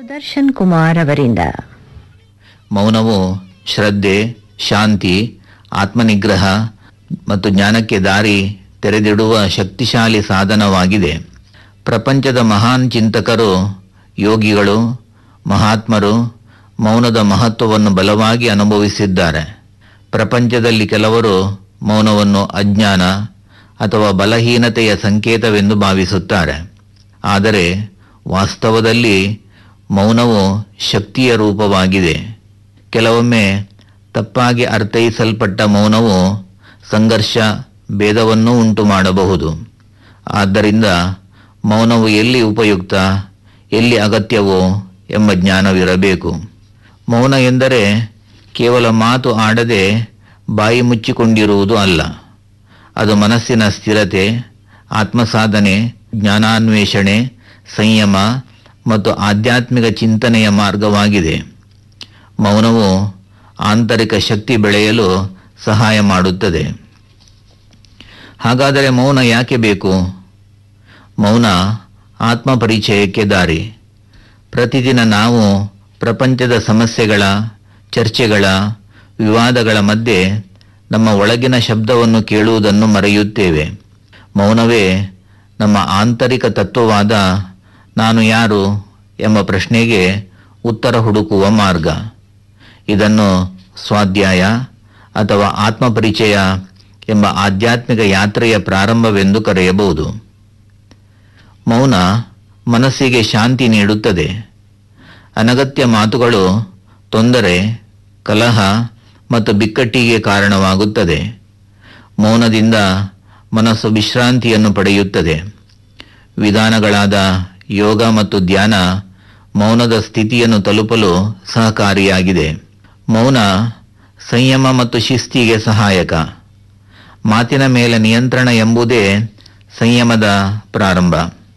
ಸುದರ್ಶನ್ ಕುಮಾರ್ ಅವರಿಂದ ಮೌನವು ಶ್ರದ್ಧೆ ಶಾಂತಿ ಆತ್ಮನಿಗ್ರಹ ಮತ್ತು ಜ್ಞಾನಕ್ಕೆ ದಾರಿ ತೆರೆದಿಡುವ ಶಕ್ತಿಶಾಲಿ ಸಾಧನವಾಗಿದೆ ಪ್ರಪಂಚದ ಮಹಾನ್ ಚಿಂತಕರು ಯೋಗಿಗಳು ಮಹಾತ್ಮರು ಮೌನದ ಮಹತ್ವವನ್ನು ಬಲವಾಗಿ ಅನುಭವಿಸಿದ್ದಾರೆ ಪ್ರಪಂಚದಲ್ಲಿ ಕೆಲವರು ಮೌನವನ್ನು ಅಜ್ಞಾನ ಅಥವಾ ಬಲಹೀನತೆಯ ಸಂಕೇತವೆಂದು ಭಾವಿಸುತ್ತಾರೆ ಆದರೆ ವಾಸ್ತವದಲ್ಲಿ ಮೌನವು ಶಕ್ತಿಯ ರೂಪವಾಗಿದೆ ಕೆಲವೊಮ್ಮೆ ತಪ್ಪಾಗಿ ಅರ್ಥೈಸಲ್ಪಟ್ಟ ಮೌನವು ಸಂಘರ್ಷ ಭೇದವನ್ನೂ ಉಂಟು ಮಾಡಬಹುದು ಆದ್ದರಿಂದ ಮೌನವು ಎಲ್ಲಿ ಉಪಯುಕ್ತ ಎಲ್ಲಿ ಅಗತ್ಯವೋ ಎಂಬ ಜ್ಞಾನವಿರಬೇಕು ಮೌನ ಎಂದರೆ ಕೇವಲ ಮಾತು ಆಡದೆ ಬಾಯಿ ಮುಚ್ಚಿಕೊಂಡಿರುವುದು ಅಲ್ಲ ಅದು ಮನಸ್ಸಿನ ಸ್ಥಿರತೆ ಆತ್ಮಸಾಧನೆ ಜ್ಞಾನಾನ್ವೇಷಣೆ ಸಂಯಮ ಮತ್ತು ಆಧ್ಯಾತ್ಮಿಕ ಚಿಂತನೆಯ ಮಾರ್ಗವಾಗಿದೆ ಮೌನವು ಆಂತರಿಕ ಶಕ್ತಿ ಬೆಳೆಯಲು ಸಹಾಯ ಮಾಡುತ್ತದೆ ಹಾಗಾದರೆ ಮೌನ ಯಾಕೆ ಬೇಕು ಮೌನ ಆತ್ಮ ಪರಿಚಯಕ್ಕೆ ದಾರಿ ಪ್ರತಿದಿನ ನಾವು ಪ್ರಪಂಚದ ಸಮಸ್ಯೆಗಳ ಚರ್ಚೆಗಳ ವಿವಾದಗಳ ಮಧ್ಯೆ ನಮ್ಮ ಒಳಗಿನ ಶಬ್ದವನ್ನು ಕೇಳುವುದನ್ನು ಮರೆಯುತ್ತೇವೆ ಮೌನವೇ ನಮ್ಮ ಆಂತರಿಕ ತತ್ವವಾದ ನಾನು ಯಾರು ಎಂಬ ಪ್ರಶ್ನೆಗೆ ಉತ್ತರ ಹುಡುಕುವ ಮಾರ್ಗ ಇದನ್ನು ಸ್ವಾಧ್ಯಾಯ ಅಥವಾ ಆತ್ಮಪರಿಚಯ ಎಂಬ ಆಧ್ಯಾತ್ಮಿಕ ಯಾತ್ರೆಯ ಪ್ರಾರಂಭವೆಂದು ಕರೆಯಬಹುದು ಮೌನ ಮನಸ್ಸಿಗೆ ಶಾಂತಿ ನೀಡುತ್ತದೆ ಅನಗತ್ಯ ಮಾತುಗಳು ತೊಂದರೆ ಕಲಹ ಮತ್ತು ಬಿಕ್ಕಟ್ಟಿಗೆ ಕಾರಣವಾಗುತ್ತದೆ ಮೌನದಿಂದ ಮನಸ್ಸು ವಿಶ್ರಾಂತಿಯನ್ನು ಪಡೆಯುತ್ತದೆ ವಿಧಾನಗಳಾದ ಯೋಗ ಮತ್ತು ಧ್ಯಾನ ಮೌನದ ಸ್ಥಿತಿಯನ್ನು ತಲುಪಲು ಸಹಕಾರಿಯಾಗಿದೆ ಮೌನ ಸಂಯಮ ಮತ್ತು ಶಿಸ್ತಿಗೆ ಸಹಾಯಕ ಮಾತಿನ ಮೇಲೆ ನಿಯಂತ್ರಣ ಎಂಬುದೇ ಸಂಯಮದ ಪ್ರಾರಂಭ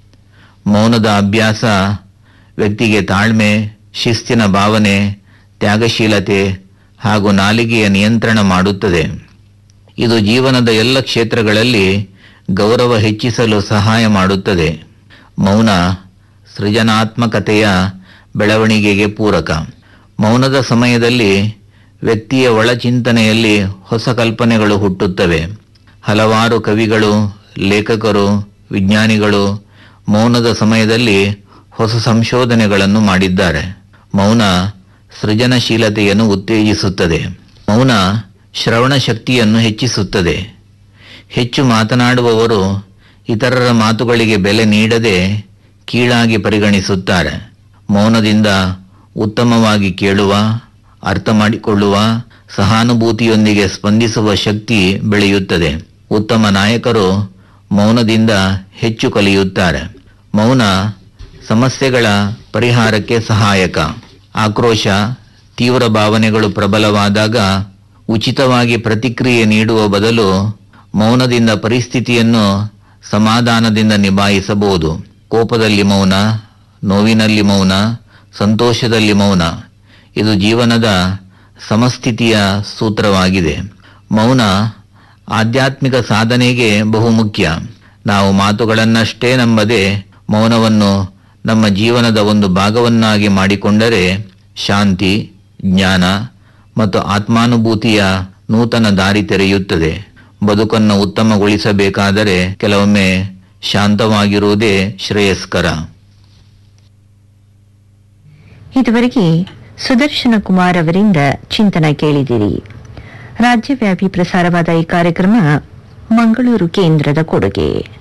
ಮೌನದ ಅಭ್ಯಾಸ ವ್ಯಕ್ತಿಗೆ ತಾಳ್ಮೆ ಶಿಸ್ತಿನ ಭಾವನೆ ತ್ಯಾಗಶೀಲತೆ ಹಾಗೂ ನಾಲಿಗೆಯ ನಿಯಂತ್ರಣ ಮಾಡುತ್ತದೆ ಇದು ಜೀವನದ ಎಲ್ಲ ಕ್ಷೇತ್ರಗಳಲ್ಲಿ ಗೌರವ ಹೆಚ್ಚಿಸಲು ಸಹಾಯ ಮಾಡುತ್ತದೆ ಮೌನ ಸೃಜನಾತ್ಮಕತೆಯ ಬೆಳವಣಿಗೆಗೆ ಪೂರಕ ಮೌನದ ಸಮಯದಲ್ಲಿ ವ್ಯಕ್ತಿಯ ಒಳಚಿಂತನೆಯಲ್ಲಿ ಹೊಸ ಕಲ್ಪನೆಗಳು ಹುಟ್ಟುತ್ತವೆ ಹಲವಾರು ಕವಿಗಳು ಲೇಖಕರು ವಿಜ್ಞಾನಿಗಳು ಮೌನದ ಸಮಯದಲ್ಲಿ ಹೊಸ ಸಂಶೋಧನೆಗಳನ್ನು ಮಾಡಿದ್ದಾರೆ ಮೌನ ಸೃಜನಶೀಲತೆಯನ್ನು ಉತ್ತೇಜಿಸುತ್ತದೆ ಮೌನ ಶ್ರವಣ ಶಕ್ತಿಯನ್ನು ಹೆಚ್ಚಿಸುತ್ತದೆ ಹೆಚ್ಚು ಮಾತನಾಡುವವರು ಇತರರ ಮಾತುಗಳಿಗೆ ಬೆಲೆ ನೀಡದೆ ಕೀಳಾಗಿ ಪರಿಗಣಿಸುತ್ತಾರೆ ಮೌನದಿಂದ ಉತ್ತಮವಾಗಿ ಕೇಳುವ ಅರ್ಥ ಮಾಡಿಕೊಳ್ಳುವ ಸಹಾನುಭೂತಿಯೊಂದಿಗೆ ಸ್ಪಂದಿಸುವ ಶಕ್ತಿ ಬೆಳೆಯುತ್ತದೆ ಉತ್ತಮ ನಾಯಕರು ಮೌನದಿಂದ ಹೆಚ್ಚು ಕಲಿಯುತ್ತಾರೆ ಮೌನ ಸಮಸ್ಯೆಗಳ ಪರಿಹಾರಕ್ಕೆ ಸಹಾಯಕ ಆಕ್ರೋಶ ತೀವ್ರ ಭಾವನೆಗಳು ಪ್ರಬಲವಾದಾಗ ಉಚಿತವಾಗಿ ಪ್ರತಿಕ್ರಿಯೆ ನೀಡುವ ಬದಲು ಮೌನದಿಂದ ಪರಿಸ್ಥಿತಿಯನ್ನು ಸಮಾಧಾನದಿಂದ ನಿಭಾಯಿಸಬಹುದು ಕೋಪದಲ್ಲಿ ಮೌನ ನೋವಿನಲ್ಲಿ ಮೌನ ಸಂತೋಷದಲ್ಲಿ ಮೌನ ಇದು ಜೀವನದ ಸಮಸ್ಥಿತಿಯ ಸೂತ್ರವಾಗಿದೆ ಮೌನ ಆಧ್ಯಾತ್ಮಿಕ ಸಾಧನೆಗೆ ಬಹುಮುಖ್ಯ ನಾವು ಮಾತುಗಳನ್ನಷ್ಟೇ ನಂಬದೆ ಮೌನವನ್ನು ನಮ್ಮ ಜೀವನದ ಒಂದು ಭಾಗವನ್ನಾಗಿ ಮಾಡಿಕೊಂಡರೆ ಶಾಂತಿ ಜ್ಞಾನ ಮತ್ತು ಆತ್ಮಾನುಭೂತಿಯ ನೂತನ ದಾರಿ ತೆರೆಯುತ್ತದೆ ಬದುಕನ್ನು ಉತ್ತಮಗೊಳಿಸಬೇಕಾದರೆ ಕೆಲವೊಮ್ಮೆ ಶಾಂತವಾಗಿರುವುದೇ ಶ್ರೇಯಸ್ಕರ ಇದುವರೆಗೆ ಸುದರ್ಶನ ಕುಮಾರ್ ಅವರಿಂದ ಚಿಂತನ ಕೇಳಿದಿರಿ ರಾಜ್ಯವ್ಯಾಪಿ ಪ್ರಸಾರವಾದ ಈ ಕಾರ್ಯಕ್ರಮ ಮಂಗಳೂರು ಕೇಂದ್ರದ ಕೊಡುಗೆ